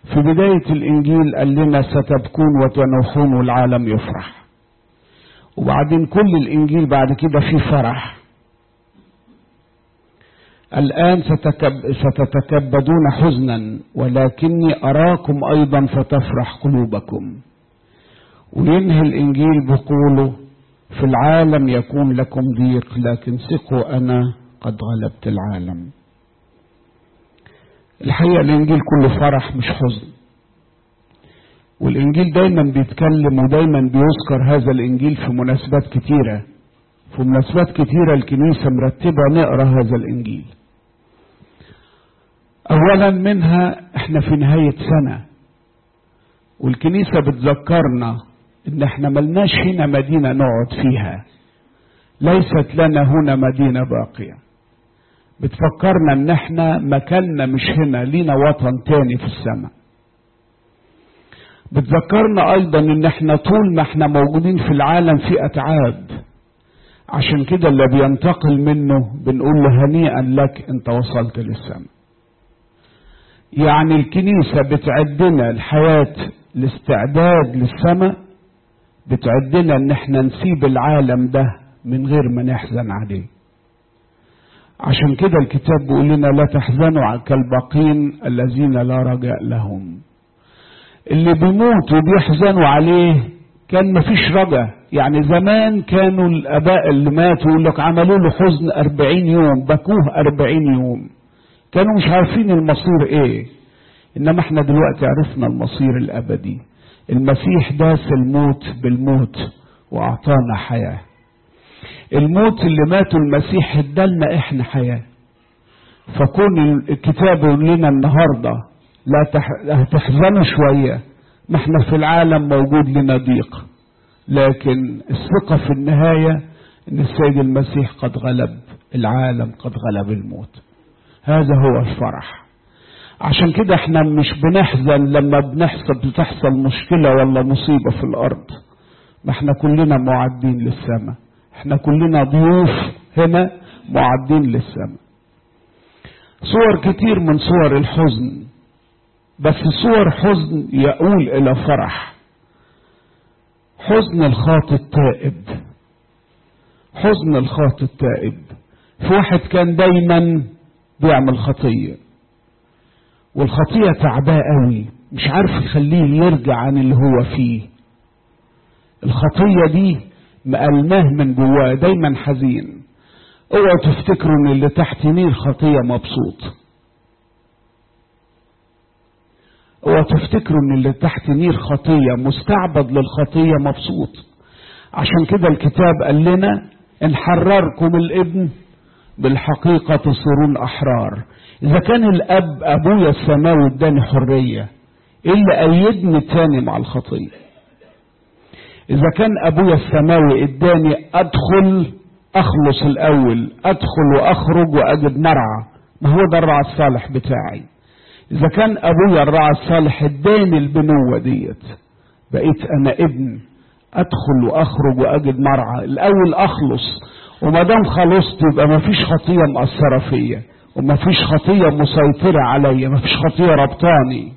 في بداية الإنجيل قال لنا ستبكون وتنوحون والعالم يفرح وبعدين كل الإنجيل بعد كده فيه فرح الآن ستكب ستتكبدون حزنا ولكني أراكم أيضا فتفرح قلوبكم وينهي الإنجيل بقوله في العالم يكون لكم ضيق لكن ثقوا أنا قد غلبت العالم الحقيقة الإنجيل كله فرح مش حزن والإنجيل دايما بيتكلم ودايما بيذكر هذا الإنجيل في مناسبات كتيرة في مناسبات كتيرة الكنيسة مرتبة نقرأ هذا الإنجيل أولا منها احنا في نهاية سنة والكنيسة بتذكرنا ان احنا ملناش هنا مدينة نقعد فيها ليست لنا هنا مدينة باقية بتفكرنا ان احنا مكاننا مش هنا لينا وطن تاني في السماء بتذكرنا ايضا ان احنا طول ما احنا موجودين في العالم في اتعاب عشان كده اللي بينتقل منه بنقول له هنيئا لك انت وصلت للسماء يعني الكنيسة بتعدنا الحياة الاستعداد للسماء بتعدنا ان احنا نسيب العالم ده من غير ما نحزن عليه عشان كده الكتاب بيقول لنا لا تحزنوا كالباقين الذين لا رجاء لهم اللي بيموت وبيحزنوا عليه كان مفيش رجا يعني زمان كانوا الاباء اللي ماتوا يقول لك عملوا له حزن أربعين يوم بكوه أربعين يوم كانوا مش عارفين المصير ايه انما احنا دلوقتي عرفنا المصير الابدي المسيح داس الموت بالموت واعطانا حياه الموت اللي ماته المسيح ادالنا احنا حياه فكون الكتاب يقول لنا النهارده لا تح... تحزنوا شويه ما احنا في العالم موجود لنا ضيق لكن الثقه في النهايه ان السيد المسيح قد غلب العالم قد غلب الموت هذا هو الفرح عشان كده احنا مش بنحزن لما بنحصل بتحصل مشكلة ولا مصيبة في الأرض ما احنا كلنا معدين للسماء احنا كلنا ضيوف هنا معدين للسماء صور كتير من صور الحزن بس صور حزن يقول إلى فرح حزن الخاطئ التائب حزن الخاطئ التائب في واحد كان دايما بيعمل خطية والخطية تعباه قوي مش عارف يخليه يرجع عن اللي هو فيه الخطية دي مقلماه من جواه دايما حزين اوعوا تفتكروا ان اللي تحت نير خطية مبسوط اوعوا تفتكروا ان اللي تحت نير خطية مستعبد للخطية مبسوط عشان كده الكتاب قال لنا ان حرركم الابن بالحقيقة تصيرون أحرار إذا كان الأب أبويا السماوي اداني حرية إيه اللي أيدني تاني مع الخطية إذا كان أبويا السماوي اداني أدخل أخلص الأول أدخل وأخرج وأجد مرعى ما هو ده الرعى الصالح بتاعي إذا كان أبويا الرعى الصالح اداني البنوة ديت بقيت أنا ابن أدخل وأخرج وأجد مرعى الأول أخلص وما دام خلصت يبقى ما فيش خطيه مأثره فيا وما فيش خطيه مسيطره عليا ما فيش خطيه ربطاني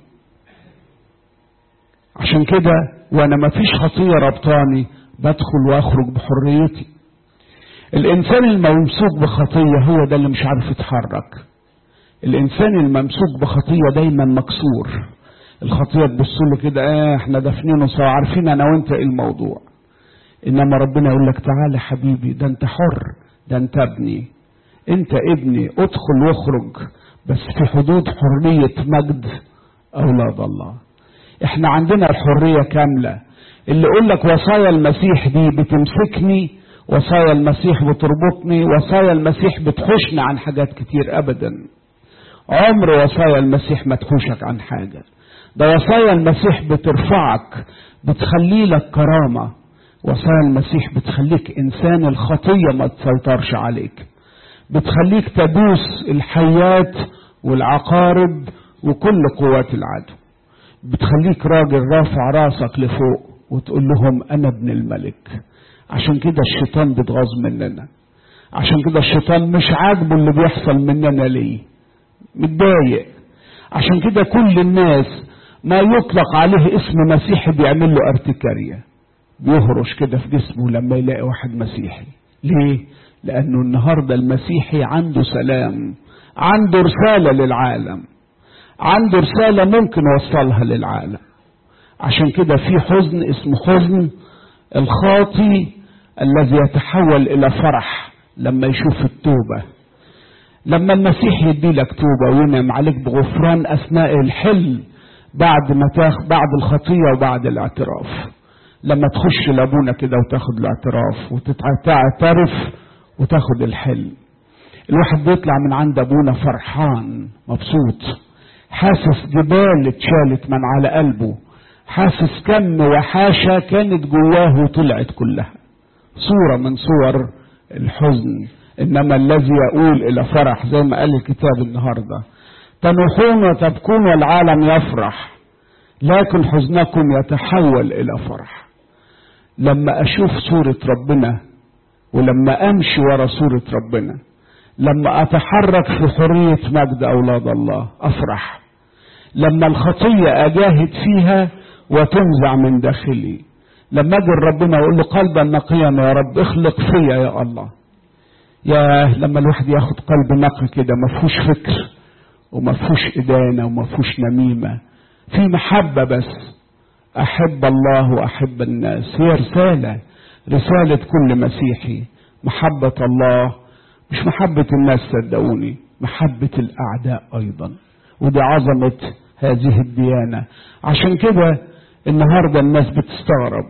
عشان كده وانا ما فيش خطيه ربطاني بدخل واخرج بحريتي الانسان الممسوك بخطيه هو ده اللي مش عارف يتحرك الانسان الممسوك بخطيه دايما مكسور الخطيه تبص له كده اه احنا دافنينه سوا عارفين انا وانت ايه الموضوع انما ربنا يقول لك تعالى حبيبي ده انت حر ده انت ابني انت ابني ادخل واخرج بس في حدود حرية مجد اولاد الله احنا عندنا الحرية كاملة اللي يقول لك وصايا المسيح دي بتمسكني وصايا المسيح بتربطني وصايا المسيح بتحوشني عن حاجات كتير ابدا عمر وصايا المسيح ما تحوشك عن حاجة ده وصايا المسيح بترفعك بتخلي لك كرامه وصايا المسيح بتخليك انسان الخطيه ما تسيطرش عليك بتخليك تدوس الحيات والعقارب وكل قوات العدو بتخليك راجل رافع راسك لفوق وتقول لهم انا ابن الملك عشان كده الشيطان بيتغاظ مننا عشان كده الشيطان مش عاجبه اللي بيحصل مننا ليه متضايق عشان كده كل الناس ما يطلق عليه اسم مسيحي بيعمل له ارتكارية بيهرش كده في جسمه لما يلاقي واحد مسيحي ليه لانه النهارده المسيحي عنده سلام عنده رسالة للعالم عنده رسالة ممكن يوصلها للعالم عشان كده في حزن اسمه حزن الخاطي الذي يتحول الى فرح لما يشوف التوبة لما المسيح يدي لك توبة وينعم عليك بغفران اثناء الحل بعد ما تاخ بعد الخطية وبعد الاعتراف لما تخش لابونا كده وتاخد الاعتراف وتعترف وتاخد الحل الواحد بيطلع من عند ابونا فرحان مبسوط حاسس جبال اتشالت من على قلبه حاسس كم وحاشة كانت جواه وطلعت كلها صورة من صور الحزن إنما الذي يقول إلى فرح زي ما قال الكتاب النهاردة تنوحون وتبكون والعالم يفرح لكن حزنكم يتحول إلى فرح لما أشوف صورة ربنا ولما أمشي ورا صورة ربنا لما أتحرك في حرية مجد أولاد الله أفرح لما الخطية أجاهد فيها وتنزع من داخلي لما اجي ربنا اقول له قلبا نقيا يا رب اخلق فيا يا الله يا لما الواحد ياخد قلب نقي كده ما فيهوش فكر وما فيهوش ادانه وما فيهوش نميمه في محبه بس احب الله واحب الناس هي رساله رساله كل مسيحي محبه الله مش محبه الناس صدقوني محبه الاعداء ايضا ودي عظمه هذه الديانه عشان كده النهاردة الناس بتستغرب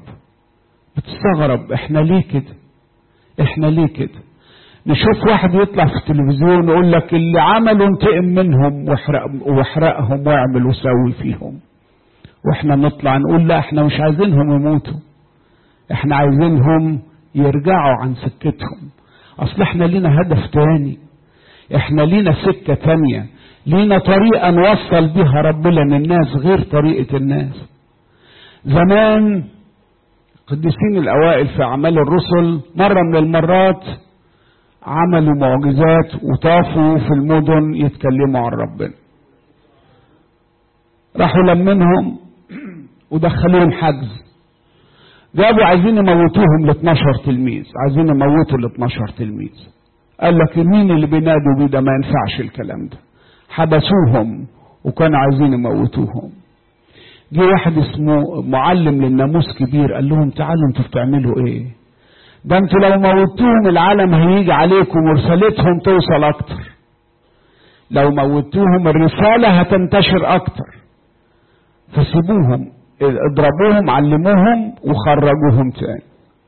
بتستغرب احنا ليه كده احنا ليه كده نشوف واحد يطلع في التلفزيون يقول لك اللي عملوا انتقم منهم واحرق واحرقهم واعمل وسوي فيهم واحنا نطلع نقول لا احنا مش عايزينهم يموتوا احنا عايزينهم يرجعوا عن سكتهم اصل احنا لينا هدف تاني احنا لينا سكة تانية لينا طريقة نوصل بها ربنا للناس غير طريقة الناس زمان القديسين الأوائل في أعمال الرسل مرة من المرات عملوا معجزات وطافوا في المدن يتكلموا عن ربنا راحوا لمنهم ودخلوهم حجز جابوا عايزين يموتوهم ل 12 تلميذ عايزين يموتوا ال 12 تلميذ قال لك مين اللي بينادوا بيه ده ما ينفعش الكلام ده حبسوهم وكانوا عايزين يموتوهم جه واحد اسمه معلم للناموس كبير قال لهم تعالوا انتوا بتعملوا ايه ده انتوا لو موتوهم العالم هيجي عليكم ورسالتهم توصل اكتر لو موتوهم الرسالة هتنتشر اكتر فسيبوهم اضربوهم علموهم وخرجوهم تاني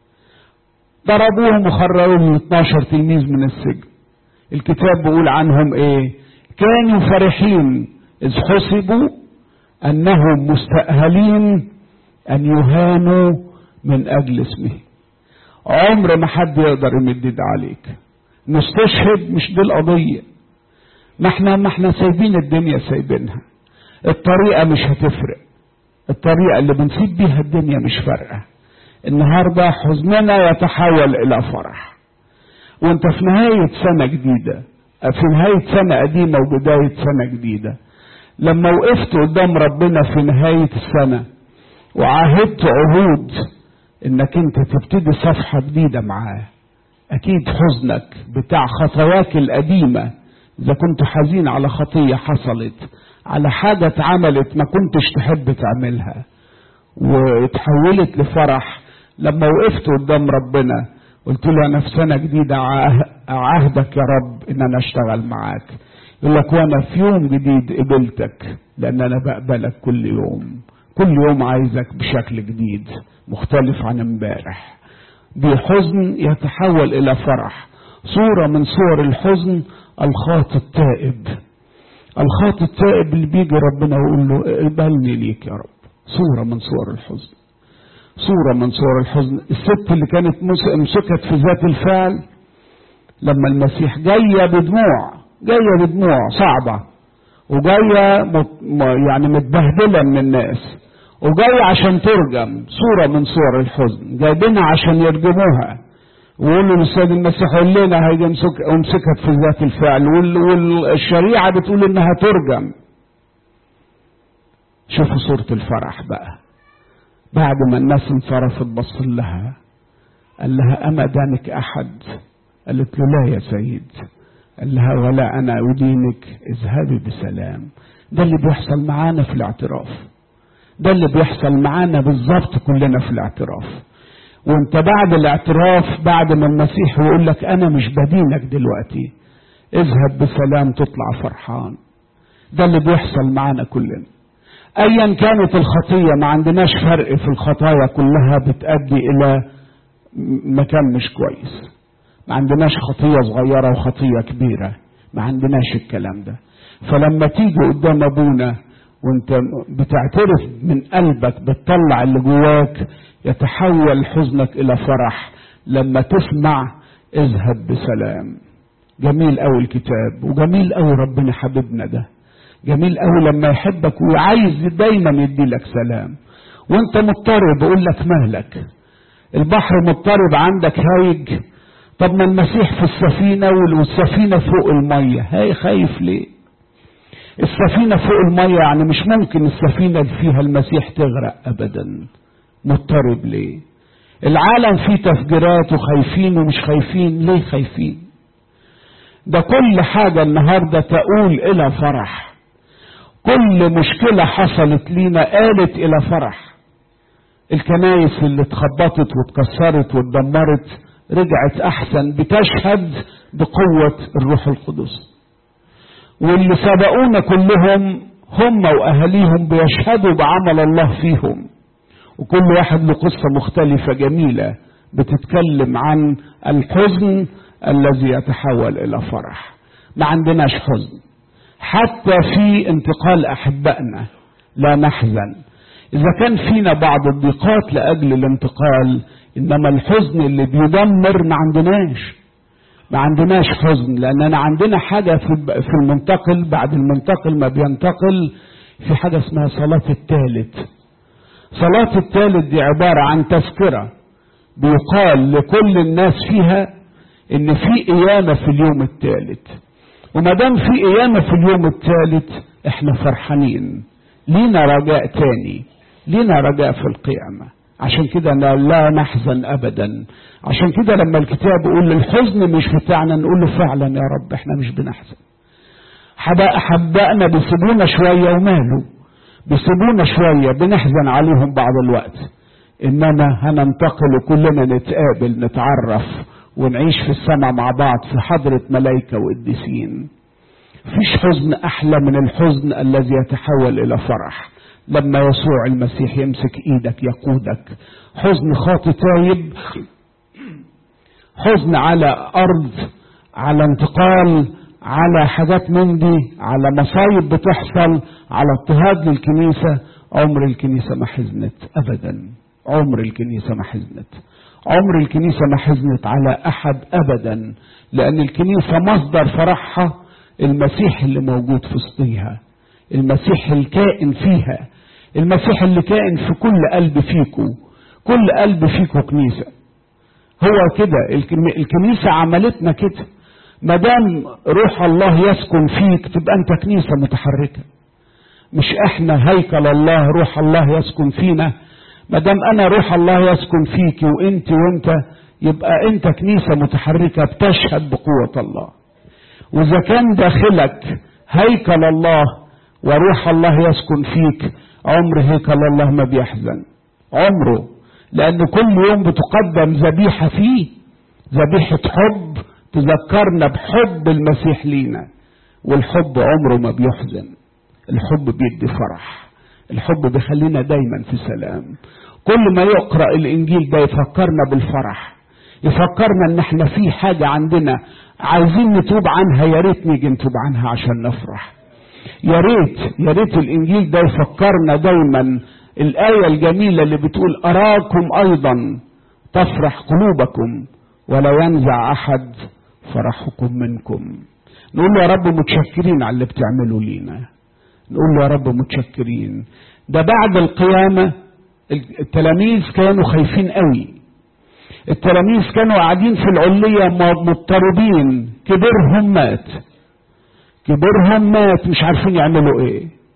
ضربوهم وخرجوهم 12 تلميذ من السجن الكتاب بيقول عنهم ايه كانوا فرحين اذ حسبوا انهم مستأهلين ان يهانوا من اجل اسمه عمر ما حد يقدر يمد ايد عليك نستشهد مش دي القضية ما احنا ما احنا سايبين الدنيا سايبينها الطريقة مش هتفرق الطريقة اللي بنسيب بيها الدنيا مش فارقة النهاردة حزننا يتحول إلى فرح وانت في نهاية سنة جديدة في نهاية سنة قديمة وبداية سنة جديدة لما وقفت قدام ربنا في نهاية السنة وعاهدت عهود انك انت تبتدي صفحة جديدة معاه اكيد حزنك بتاع خطاياك القديمة اذا كنت حزين على خطية حصلت على حاجة اتعملت ما كنتش تحب تعملها واتحولت لفرح لما وقفت قدام ربنا قلت له انا في سنة جديدة عهدك يا رب ان انا اشتغل معاك يقول لك وانا في يوم جديد قبلتك لان انا بقبلك كل يوم كل يوم عايزك بشكل جديد مختلف عن امبارح بحزن يتحول الى فرح صورة من صور الحزن الخاطئ التائب الخاطئ التائب اللي بيجي ربنا ويقول له اقبلني ليك يا رب صورة من صور الحزن صورة من صور الحزن الست اللي كانت مسكت في ذات الفعل لما المسيح جاية بدموع جاية بدموع صعبة وجاية يعني متبهدلة من الناس وجاية عشان ترجم صورة من صور الحزن جايبينها عشان يرجموها ويقولوا للسيد المسيح قول لنا هيجي امسكت في ذات الفعل والشريعة بتقول انها ترجم شوفوا صورة الفرح بقى بعد ما الناس انصرفت بص لها قال لها أما دانك أحد قالت له لا يا سيد قال لها ولا أنا أدينك اذهبي بسلام ده اللي بيحصل معانا في الاعتراف ده اللي بيحصل معانا بالظبط كلنا في الاعتراف وانت بعد الاعتراف بعد ما المسيح يقول لك انا مش بدينك دلوقتي اذهب بسلام تطلع فرحان ده اللي بيحصل معانا كلنا ايا كانت الخطية ما عندناش فرق في الخطايا كلها بتأدي الى مكان مش كويس ما عندناش خطية صغيرة وخطية كبيرة ما عندناش الكلام ده فلما تيجي قدام ابونا وانت بتعترف من قلبك بتطلع اللي جواك يتحول حزنك الى فرح لما تسمع اذهب بسلام جميل قوي الكتاب وجميل قوي ربنا حبيبنا ده جميل قوي لما يحبك وعايز دايما يديلك سلام وانت مضطرب يقول لك مهلك البحر مضطرب عندك هايج طب ما المسيح في السفينة والسفينة فوق المية هاي خايف ليه السفينة فوق المية يعني مش ممكن السفينة اللي فيها المسيح تغرق أبدا مضطرب ليه العالم فيه تفجيرات وخايفين ومش خايفين ليه خايفين ده كل حاجة النهاردة تقول إلى فرح كل مشكلة حصلت لينا قالت إلى فرح الكنايس اللي اتخبطت واتكسرت واتدمرت رجعت أحسن بتشهد بقوة الروح القدس واللي سبقونا كلهم هم واهاليهم بيشهدوا بعمل الله فيهم وكل واحد له قصه مختلفه جميله بتتكلم عن الحزن الذي يتحول الى فرح ما عندناش حزن حتى في انتقال احبائنا لا نحزن اذا كان فينا بعض الضيقات لاجل الانتقال انما الحزن اللي بيدمر ما عندناش ما عندناش حزن لاننا عندنا حاجة في المنتقل بعد المنتقل ما بينتقل في حاجة اسمها صلاة الثالث صلاة الثالث دي عبارة عن تذكرة بيقال لكل الناس فيها ان في قيامة في اليوم الثالث وما دام في قيامة في اليوم الثالث احنا فرحانين لينا رجاء تاني لينا رجاء في القيامة عشان كده لا نحزن ابدا عشان كده لما الكتاب يقول الحزن مش بتاعنا نقول له فعلا يا رب احنا مش بنحزن حبائنا بيسيبونا شويه وماله بيسيبونا شويه بنحزن عليهم بعض الوقت انما هننتقل كلنا نتقابل نتعرف ونعيش في السماء مع بعض في حضرة ملائكة وقديسين فيش حزن أحلى من الحزن الذي يتحول إلى فرح لما يسوع المسيح يمسك ايدك يقودك حزن خاطي تايب حزن على ارض على انتقال على حاجات من دي على مصايب بتحصل على اضطهاد للكنيسة عمر الكنيسة ما حزنت ابدا عمر الكنيسة ما حزنت عمر الكنيسة ما حزنت على احد ابدا لان الكنيسة مصدر فرحها المسيح اللي موجود في وسطيها المسيح الكائن فيها المسيح اللي كائن في كل قلب فيكو كل قلب فيكو كنيسة هو كده الكنيسة عملتنا كده ما دام روح الله يسكن فيك تبقى انت كنيسة متحركة مش احنا هيكل الله روح الله يسكن فينا ما دام انا روح الله يسكن فيك وانت وانت يبقى انت كنيسة متحركة بتشهد بقوة الله واذا كان داخلك هيكل الله وروح الله يسكن فيك عمر هيكل الله ما بيحزن عمره لأن كل يوم بتقدم ذبيحة فيه ذبيحة حب تذكرنا بحب المسيح لينا والحب عمره ما بيحزن الحب بيدي فرح الحب بيخلينا دايما في سلام كل ما يقرأ الإنجيل ده يفكرنا بالفرح يفكرنا ان احنا في حاجة عندنا عايزين نتوب عنها يا ريت نيجي نتوب عنها عشان نفرح يا ريت يا ريت الانجيل ده يفكرنا دايما الايه الجميله اللي بتقول اراكم ايضا تفرح قلوبكم ولا ينزع احد فرحكم منكم نقول له يا رب متشكرين على اللي بتعمله لينا نقول له يا رب متشكرين ده بعد القيامه التلاميذ كانوا خايفين قوي التلاميذ كانوا قاعدين في العليه مضطربين كبرهم مات كبرهم مات مش عارفين يعملوا ايه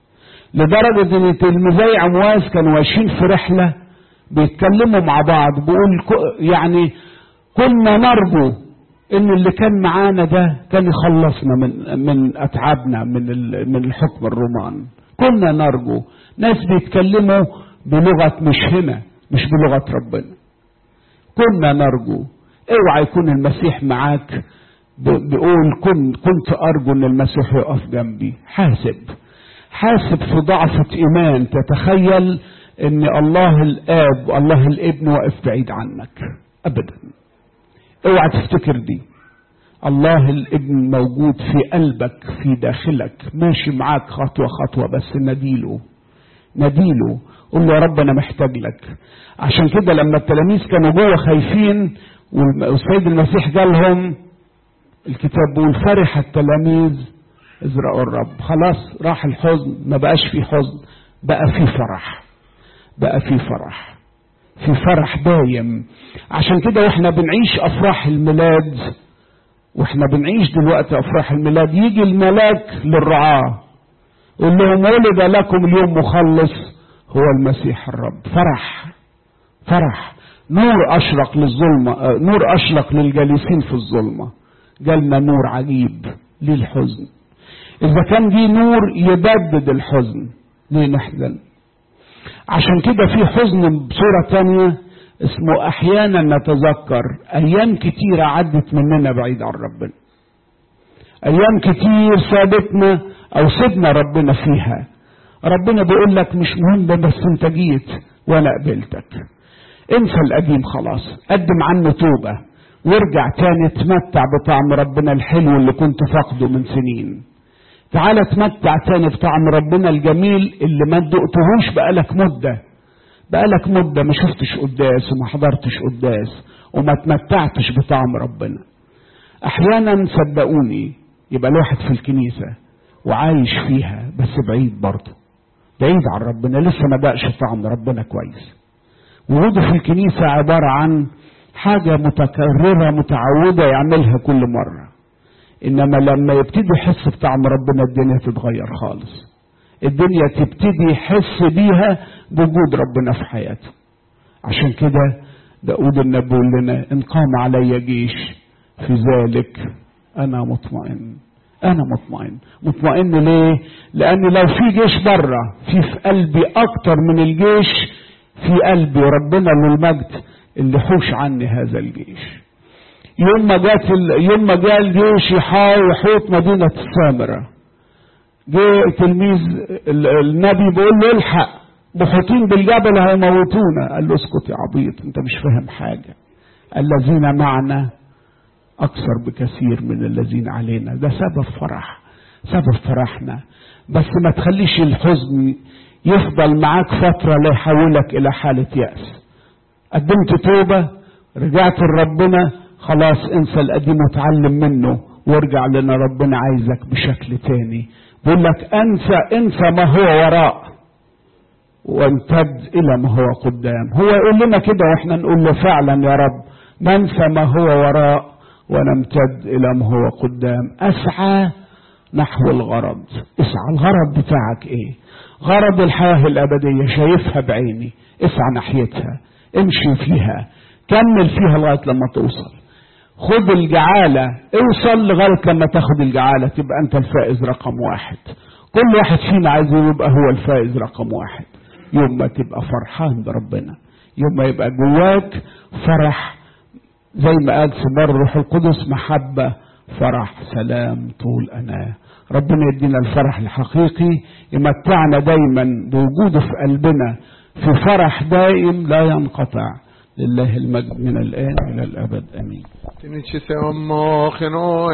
لدرجة ان تلميذي عمواس كانوا ماشيين في رحلة بيتكلموا مع بعض بيقول يعني كنا نرجو ان اللي كان معانا ده كان يخلصنا من من اتعابنا من من الحكم الروماني كنا نرجو ناس بيتكلموا بلغة مش هنا مش بلغة ربنا كنا نرجو اوعى يكون المسيح معاك بيقول كنت كنت ارجو ان المسيح يقف جنبي حاسب حاسب في ضعفة ايمان تتخيل ان الله الاب والله الابن واقف بعيد عنك ابدا اوعى تفتكر دي الله الابن موجود في قلبك في داخلك ماشي معاك خطوة خطوة بس نديله نديله قول له يا رب انا محتاج لك عشان كده لما التلاميذ كانوا جوه خايفين والسيد المسيح قالهم الكتاب بيقول فرح التلاميذ اذ رأوا الرب خلاص راح الحزن ما بقاش في حزن بقى في فرح بقى في فرح في فرح دايم عشان كده واحنا بنعيش افراح الميلاد واحنا بنعيش دلوقتي افراح الميلاد يجي الملاك للرعاة يقول لهم ولد لكم اليوم مخلص هو المسيح الرب فرح فرح نور اشرق للظلمة نور اشرق للجالسين في الظلمة جالنا نور عجيب للحزن اذا كان دي نور يبدد الحزن ليه نحزن عشان كده في حزن بصورة تانية اسمه احيانا نتذكر ايام كتيرة عدت مننا بعيد عن ربنا ايام كتير سابتنا او سيبنا ربنا فيها ربنا بيقول لك مش مهم بس انت جيت وانا قبلتك انسى القديم خلاص قدم عنه توبة وارجع تاني تمتع بطعم ربنا الحلو اللي كنت فاقده من سنين تعالى تمتع تاني بطعم ربنا الجميل اللي ما دقتهوش بقالك مدة بقالك مدة ما شفتش قداس وما حضرتش قداس وما تمتعتش بطعم ربنا احيانا صدقوني يبقى الواحد في الكنيسة وعايش فيها بس بعيد برضه بعيد عن ربنا لسه ما دقش طعم ربنا كويس وجوده في الكنيسة عبارة عن حاجة متكررة متعودة يعملها كل مرة إنما لما يبتدي يحس بطعم ربنا الدنيا تتغير خالص الدنيا تبتدي يحس بيها بوجود ربنا في حياته عشان كده داود النبي يقول لنا إن قام علي جيش في ذلك أنا مطمئن أنا مطمئن مطمئن ليه؟ لأن لو في جيش بره في في قلبي أكتر من الجيش في قلبي ربنا للمجد اللي حوش عني هذا الجيش يوم ما جات ال... يوم ما جاء الجيش يحوط مدينة السامرة جه تلميذ ال... النبي بيقول له الحق محيطين بالجبل هيموتونا قال له اسكت يا عبيط انت مش فاهم حاجة الذين معنا اكثر بكثير من الذين علينا ده سبب فرح سبب فرحنا بس ما تخليش الحزن يفضل معاك فترة لا يحولك إلى حالة يأس قدمت توبة رجعت لربنا خلاص انسى القديم وتعلم منه وارجع لنا ربنا عايزك بشكل تاني بيقول لك انسى انسى ما هو وراء وامتد الى ما هو قدام هو يقول لنا كده واحنا نقول له فعلا يا رب ننسى ما هو وراء ونمتد الى ما هو قدام اسعى نحو الغرض اسعى الغرض بتاعك ايه غرض الحياة الأبدية شايفها بعيني اسعى ناحيتها امشي فيها كمل فيها لغاية لما توصل خد الجعالة اوصل لغاية لما تاخد الجعالة تبقى انت الفائز رقم واحد كل واحد فينا عايز يبقى هو الفائز رقم واحد يوم ما تبقى فرحان بربنا يوم ما يبقى جواك فرح زي ما قال سمار الروح القدس محبة فرح سلام طول أناه ربنا يدينا الفرح الحقيقي يمتعنا دايما بوجوده في قلبنا في فرح دائم لا ينقطع لله المجد من الآن إلى الأبد آمين